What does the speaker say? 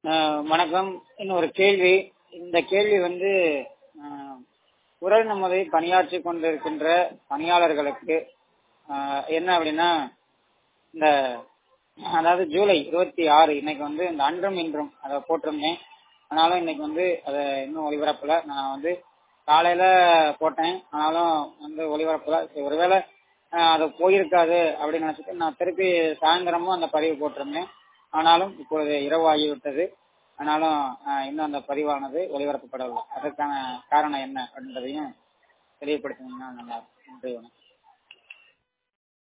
ஆஹ் வணக்கம் இன்னொரு கேள்வி இந்த கேள்வி வந்து ஆஹ் குரல் நமதை பணியாற்றி கொண்டிருக்கின்ற பணியாளர்களுக்கு ஆஹ் என்ன அப்படின்னா இந்த அதாவது ஜூலை இருபத்தி ஆறு இன்னைக்கு வந்து இந்த அன்றும் இன்றும் அதை போட்டிருந்தேன் ஆனாலும் இன்னைக்கு வந்து அதை இன்னும் ஒளிபரப்பல நான் வந்து காலையில போட்டேன் ஆனாலும் வந்து ஒளிபரப்பல சரி, ஒருவேளை ஆஹ் அது போயிருக்காது அப்படின்னு நினைச்சிட்டு நான் திருப்பி சாயந்தரமும் அந்த பதிவு போட்டிருந்தேன் ஆனாலும் இப்பொழுது இரவு ஆகிவிட்டது ஆனாலும் ஆஹ் இன்னும் அந்த பதிவானது ஒளிபரப்பப்படவில்லை அதற்கான காரணம் என்ன அப்படின்றதையும் தெரியப்படுத்தினீங்கன்னா நல்லா இருக்கும் நன்றி வணக்கம்